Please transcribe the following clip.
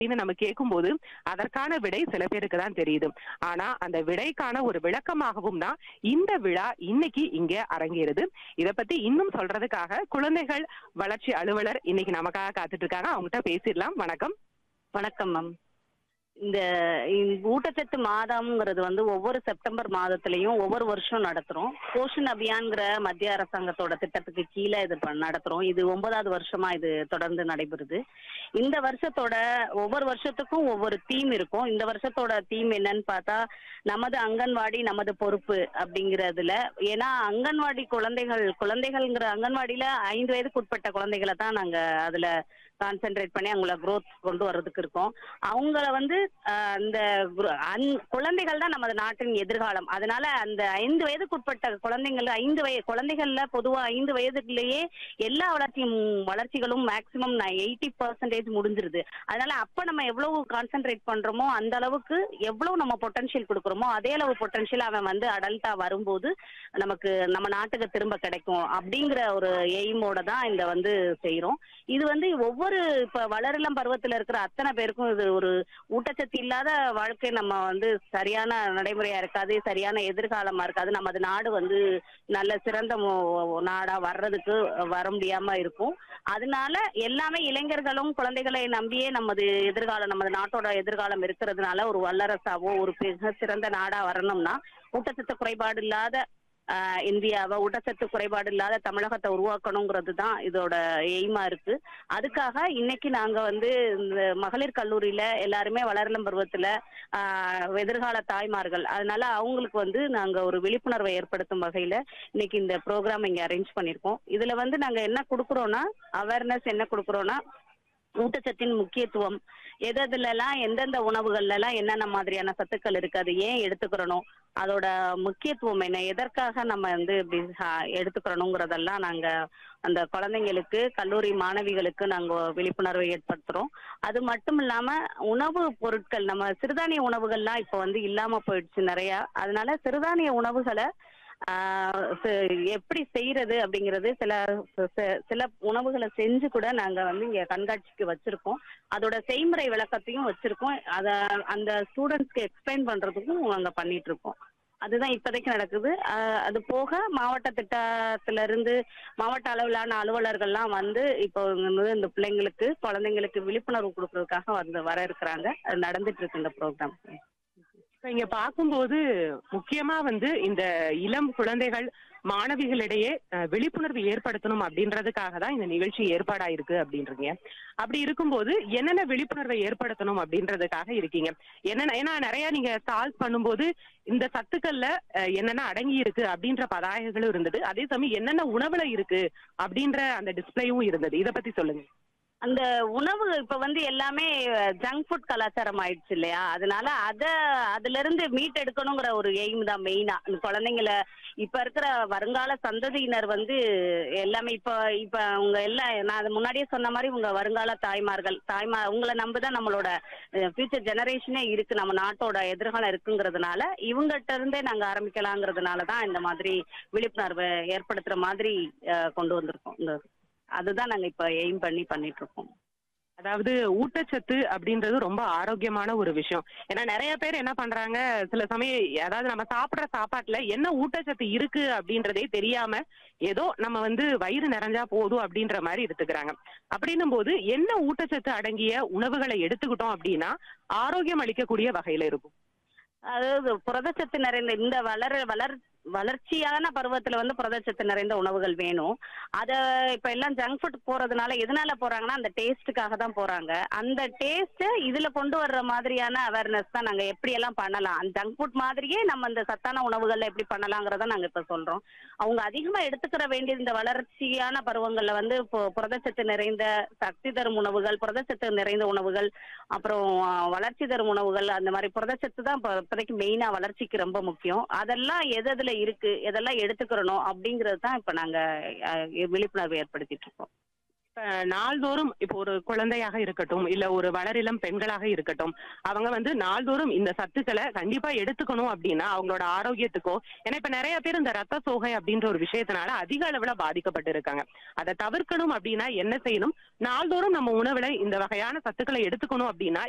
அப்படின்னு நம்ம கேட்கும்போது அதற்கான விடை சில பேருக்கு தான் தெரியுது ஆனா அந்த விடைக்கான ஒரு விளக்கமாகவும் தான் இந்த விழா இன்னைக்கு இங்க அரங்கேறுது இத பத்தி இன்னும் சொல்றதுக்காக குழந்தைகள் வளர்ச்சி அலுவலர் இன்னைக்கு நமக்காக காத்துட்டு இருக்காங்க அவங்ககிட்ட பேசிடலாம் வணக்கம் வணக்கம் மேம் இந்த இந்த ஊட்டச்சத்து மாதம்ங்கிறது வந்து ஒவ்வொரு செப்டம்பர் மாதத்துலயும் ஒவ்வொரு வருஷம் நடத்துறோம் போஷன் அபியான்ங்கிற மத்திய அரசாங்கத்தோட திட்டத்துக்கு கீழே இது ப- நடத்துறோம் இது ஒன்பதாவது வருஷமா இது தொடர்ந்து நடைபெறுது இந்த வருஷத்தோட ஒவ்வொரு வருஷத்துக்கும் ஒவ்வொரு தீம் இருக்கும் இந்த வருஷத்தோட தீம் என்னன்னு பார்த்தா நமது அங்கன்வாடி நமது பொறுப்பு அப்படிங்கறதுல ஏன்னா அங்கன்வாடி குழந்தைகள் குழந்தைகள்ங்கிற அங்கன்வாடியில ஐந்து வயதுக்கு உட்பட்ட குழந்தைகளை தான் நாங்க அதுல கான்சென்ட்ரேட் பண்ணி அவங்கள growth கொண்டு வர்றதுக்கு இருக்கோம் அவங்கள வந்து ஆஹ், அந்த gro- அந்- குழந்தைகள் தான் நமது நாட்டின் எதிர்காலம் அதனால அந்த ஐந்து வயதுக்கு உட்பட்ட குழந்தைகள் ஐந்து வயது குழந்தைகள்ல பொதுவா ஐந்து வயதுக்குள்ளேயே எல்லா வளர்ச்சியும் வளர்ச்சிகளும் மேக்சிமம் எயிட்டி பர்சன்டேஜ் முடிஞ்சிருது அதனால அப்ப நம்ம எவ்வளவு கான்சென்ட்ரேட் பண்றோமோ அந்த அளவுக்கு எவ்வளவு நம்ம பொட்டன்ஷியல் கொடுக்குறோமோ அதே அளவு பொட்டன்ஷியல் அவன் வந்து அடல்ட்டா வரும்போது நமக்கு நம்ம நாட்டுக்கு திரும்ப கிடைக்கும் அப்படிங்கிற ஒரு எய்மோட தான் இந்த வந்து செய்றோம் இது வந்து ஒவ்வொரு இப்ப வளரிளம் பருவத்துல இருக்கிற அத்தனை பேருக்கும் இது ஒரு ஊட்டச்சத்து இல்லாத வாழ்க்கை நம்ம வந்து சரியான நடைமுறையா இருக்காது சரியான எதிர்காலமா இருக்காது நமது நாடு வந்து நல்ல சிறந்த மோ- நாடா வர்றதுக்கு வர முடியாம இருக்கும் அதனால எல்லாமே இளைஞர்களும் குழந்தைகளை நம்பியே நமது எதிர்காலம் நமது நாட்டோட எதிர்காலம் இருக்கிறதுனால ஒரு வல்லரசாவோ ஒரு மிக சிறந்த நாடா வரணும்னா ஊட்டச்சத்து குறைபாடு இல்லாத ஆஹ், இந்தியாவை ஊட்டச்சத்து குறைபாடு இல்லாத தமிழகத்தை உருவாக்கணுங்கிறது தான் இதோட எய்மா இருக்கு அதுக்காக இன்னைக்கு நாங்க வந்து இந்த மகளிர் கல்லூரியில எல்லாருமே வளரலம் பருவத்துல ஆஹ், எதிர்கால தாய்மார்கள் அதனால அவங்களுக்கு வந்து நாங்க ஒரு விழிப்புணர்வை ஏற்படுத்தும் வகையில இன்னைக்கு இந்த ப்ரோக்ராம் இங்க அரேஞ்ச் பண்ணிருக்கோம் இதுல வந்து நாங்க என்ன கொடுக்குறோம்னா அவேர்னஸ் என்ன கொடுக்குறோம்னா ஊட்டச்சத்தின் முக்கியத்துவம் எது எதுலலாம் எந்தெந்த உணவுகள்ல எல்லாம் என்னென்ன மாதிரியான சத்துக்கள் இருக்கு அது ஏன் எடுத்துக்கிறணும் அதோட முக்கியத்துவம் என்ன எதற்காக நம்ம வந்து இப்படி சா- எடுத்துக்கிறணுங்கிறதெல்லாம் நாங்க அந்த குழந்தைங்களுக்கு கல்லூரி மாணவிகளுக்கு நாங்க விழிப்புணர்வை ஏற்படுத்துறோம் அது மட்டும் இல்லாம உணவு பொருட்கள் நம்ம சிறுதானிய உணவுகள்லாம் இப்போ வந்து இல்லாம போயிடுச்சு நிறைய அதனால சிறுதானிய உணவுகளை ஆஹ் ச- எப்படி செய்யறது அப்படிங்கிறது சில ச- சில உணவுகளை செஞ்சு கூட நாங்க வந்து இங்க கண்காட்சிக்கு வச்சிருக்கோம் அதோட செய்முறை விளக்கத்தையும் வச்சிருக்கோம் அத அந்த ஸ்டூடெண்ட்ஸ்க்கு எக்ஸ்பிளைன் பண்றதுக்கும் நாங்க பண்ணிட்டு இருக்கோம் அதுதான் இப்போதைக்கு நடக்குது ஆஹ் அது போக மாவட்ட திட்டத்துல இருந்து மாவட்ட அளவிலான அலுவலர்கள்லாம் வந்து இப்போ இங்க வந்து இந்த பிள்ளைங்களுக்கு குழந்தைங்களுக்கு விழிப்புணர்வு கொடுக்கறதுக்காக வந்து வர இருக்கிறாங்க அது நடந்துட்டு இருக்கு இந்த ப்ரோக்ராம் இப்ப இங்க பார்க்கும்போது முக்கியமா வந்து இந்த இளம் குழந்தைகள் மாணவிகளிடையே அஹ், விழிப்புணர்வு ஏற்படுத்தணும் அப்படின்றதுக்காக தான் இந்த நிகழ்ச்சி ஏற்பாடாயிருக்கு அப்படின்றீங்க அப்படி இருக்கும்போது என்னென்ன விழிப்புணர்வை ஏற்படுத்தணும் அப்படின்றதுக்காக இருக்கீங்க என்னென்ன ஏன்னா நிறைய நீங்க ஸ்டால்ஸ் பண்ணும்போது இந்த சத்துக்கள்ல அஹ், என்னென்ன அடங்கி இருக்கு அப்படின்ற பதாகைகளும் இருந்தது அதே சமயம் என்னென்ன உணவுல இருக்கு அப்படின்ற அந்த டிஸ்பிளேயும் இருந்தது இத பத்தி சொல்லுங்க அந்த உணவு இப்ப வந்து எல்லாமே ஜங்க் ஃபுட் கலாச்சாரம் ஆயிடுச்சு இல்லையா அதனால அத அதுல இருந்து மீட் எடுக்கணுங்கிற ஒரு எய்ம் தான் மெயினா இந்த குழந்தைங்கள இப்ப இருக்கிற வருங்கால சந்ததியினர் வந்து எல்லாமே இப்ப இப்ப அவங்க எல்லாம் நான் அது முன்னாடியே சொன்ன மாதிரி உங்க வருங்கால தாய்மார்கள் தாய்மா உங்களை நம்பிதான் நம்மளோட ஃபியூச்சர் ஜெனரேஷனே இருக்கு நம்ம நாட்டோட எதிர்காலம் இருக்குங்கிறதுனால இவங்ககிட்ட இருந்தே நாங்க ஆரம்பிக்கலாங்கிறதுனால தான் இந்த மாதிரி விழிப்புணர்வை ஏற்படுத்துற மாதிரி அஹ், கொண்டு வந்திருக்கோம் இந்த அதுதான் நாங்க இப்ப எய்ம் பண்ணி பண்ணிட்டு இருக்கோம் அதாவது ஊட்டச்சத்து அப்படின்றது ரொம்ப ஆரோக்கியமான ஒரு விஷயம் ஏன்னா நிறைய பேர் என்ன பண்றாங்க சில சமயம் அதாவது நம்ம சாப்பிடுற சாப்பாட்டுல என்ன ஊட்டச்சத்து இருக்கு அப்படின்றதே தெரியாம ஏதோ நம்ம வந்து வயிறு நிறைஞ்சா போதும் அப்படின்ற மாதிரி எடுத்துக்கிறாங்க அப்படின்னும் போது என்ன ஊட்டச்சத்து அடங்கிய உணவுகளை எடுத்துக்கிட்டோம் அப்படின்னா ஆரோக்கியம் அளிக்கக்கூடிய வகையில இருக்கும் அதாவது புரதச்சத்து நிறைந்த இந்த வளர வளர் வளர்ச்சியான பருவத்துல வந்து புரதச்சத்து நிறைந்த உணவுகள் வேணும் அத இப்ப எல்லாம் ஜங்க் ஃபுட் போறதுனால எதனால போறாங்கன்னா அந்த டேஸ்ட்டுக்காக தான் போறாங்க அந்த டேஸ்ட் இதுல கொண்டு வர்ற மாதிரியான அவேர்னஸ் தான் நாங்க எப்படி எல்லாம் பண்ணலாம் அந்த ஜங்க் ஃபுட் மாதிரியே நம்ம இந்த சத்தான உணவுகள்ல எப்படி பண்ணலாங்கிறத நாங்க இப்ப சொல்றோம் அவங்க அதிகமா எடுத்துக்கிற வேண்டிய இந்த வளர்ச்சியான பருவங்கள்ல வந்து இப்போ புரதச்சத்து நிறைந்த சக்தி தரும் உணவுகள் புரதச்சத்து நிறைந்த உணவுகள் அப்புறம் அஹ், வளர்ச்சி தரும் உணவுகள் அந்த மாதிரி புரதச்சத்து தான் இப்ப இப்போதைக்கு மெயினா வளர்ச்சிக்கு ரொம்ப முக்கியம் அதெல்லாம் எது எதுல இருக்கு எதெல்லாம் எடுத்துக்கிறணும் அப்படிங்கிறது தான் இப்ப நாங்க அஹ், விழிப்புணர்வு ஏற்படுத்திட்டு இருக்கோம் இப்ப நாள்தோறும் இப்போ ஒரு குழந்தையாக இருக்கட்டும் இல்ல ஒரு வளரிளம் பெண்களாக இருக்கட்டும் அவங்க வந்து நாள்தோறும் இந்த சத்துக்களை கண்டிப்பா எடுத்துக்கணும் அப்படின்னா அவங்களோட ஆரோக்கியத்துக்கோ ஏன்னா இப்ப நிறைய பேர் இந்த ரத்த சோகை அப்படின்ற ஒரு விஷயத்தினால அதிக அளவுல பாதிக்கப்பட்டு இருக்காங்க அதை தவிர்க்கணும் அப்படின்னா என்ன செய்யணும் நாள்தோறும் நம்ம உணவுல இந்த வகையான சத்துக்களை எடுத்துக்கணும் அப்படின்னா